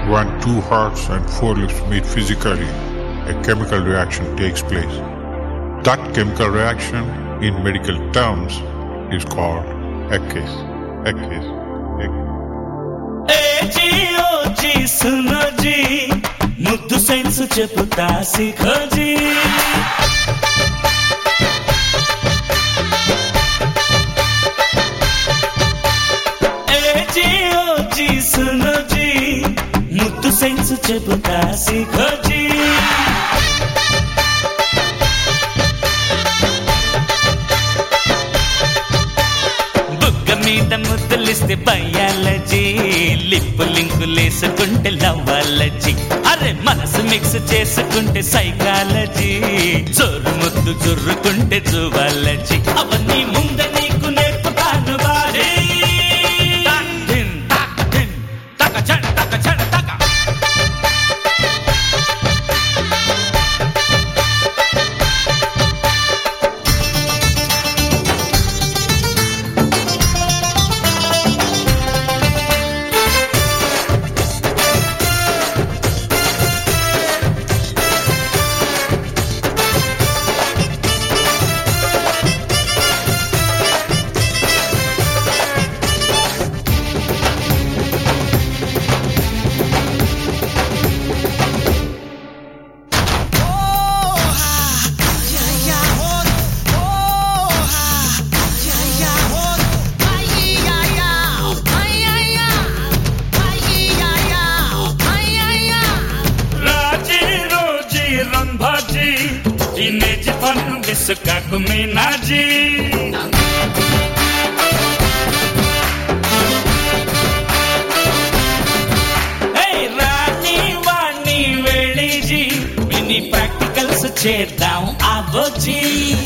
When two hearts and four lips meet physically, a chemical reaction takes place. That chemical reaction, in medical terms, is called a kiss. A kiss. A kiss. ఏ జీ ఓ జీ సునో జీ ముద్దు science చెబుతా సిఖో జీ ఏ జీ ఓ జీ సునో జీ ముద్దు సైన్స్ చెబుతా సిఖో జీ బుగ్గ మీద ముద్దులిస్తే బయాలజీ లిప్పు లింకులేసుకుంటే లవ్వాలజీ అరే మనసు మిక్స్ చేసుకుంటే సైకాలజీ జోరు ముద్దు జుర్రుకుంటే జువాలజీ అవన్నీ ముందే నీకు నేర్పుతాను బారీ టాక్ టిన్, టాక్ టిన్, టక చన్, టక చన్, టక. రాజీ రోజీ రంభాజీ టీనేజ్ ఫన్ విసుకాకు మీనాజీ ఏయ్ రాణి వాణి వెళ్ళిజీ మినీ ప్రాక్టికల్స్ చేద్దాం ఆవోజీ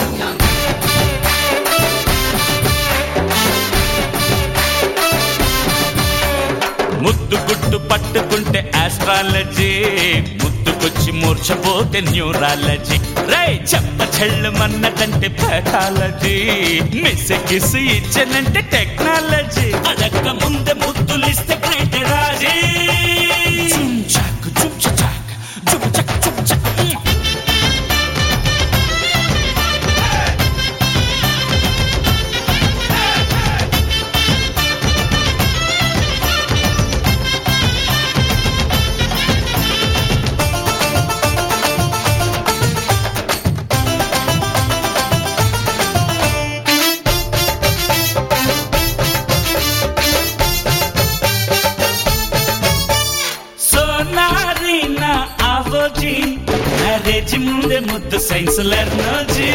ముద్దు గుట్టు పట్టుకుంటే ఆస్ట్రాలజీ ముద్దుకొచ్చి మూర్చపోతే న్యూరాలజీ రే చెప్ప చెల్లమన్నదంటే ప్యాథాలజీ మిస్ కిస్ ఇచ్చనంటే టెక్నాలజీ అడక్క ముందే ముద్దులిస్తే గ్రేట్ రాజీ చుమ్ చాక్ చుమ్ చాక్ చుమ్ చక్ చుమ్ చక్ సోనారి నా ఆవోజీ మ్యారేజ్ ముందే ముద్దు సైన్స్ లెర్నోజీ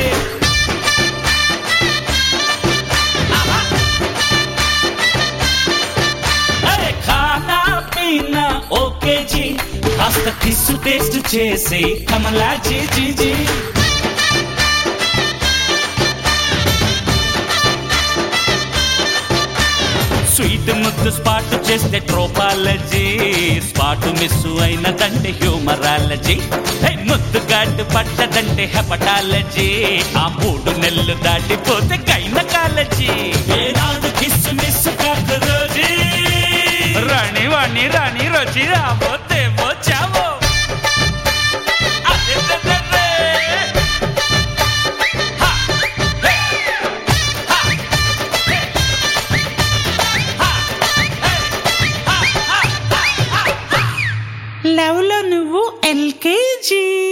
అరే ఖానా పీనా ఓకే జీ కాస్త కిస్సు టేస్ట్ చేసి కమలా జీ జీ జీ స్వీట్ ముద్దు స్పాట్ చేస్తే ట్రోపాలజీ స్పాట్ మిస్ అయినదంటే హ్యూమరాలజీ హే, ముద్దు గాడ్డు పట్టదంటే హెపటాలజీ ఆ మూడు నెలలు దాటిపోతే గైనకాలజీ ఏనాడు కిస్ మిస్ కాదు రోజీ రాణి వాణి రాణి రోజీ రాబోతే చావో అదే అదే, అదే. హా, హే, హా, హే. లవ్ లో నువ్వు ఎల్కేజీ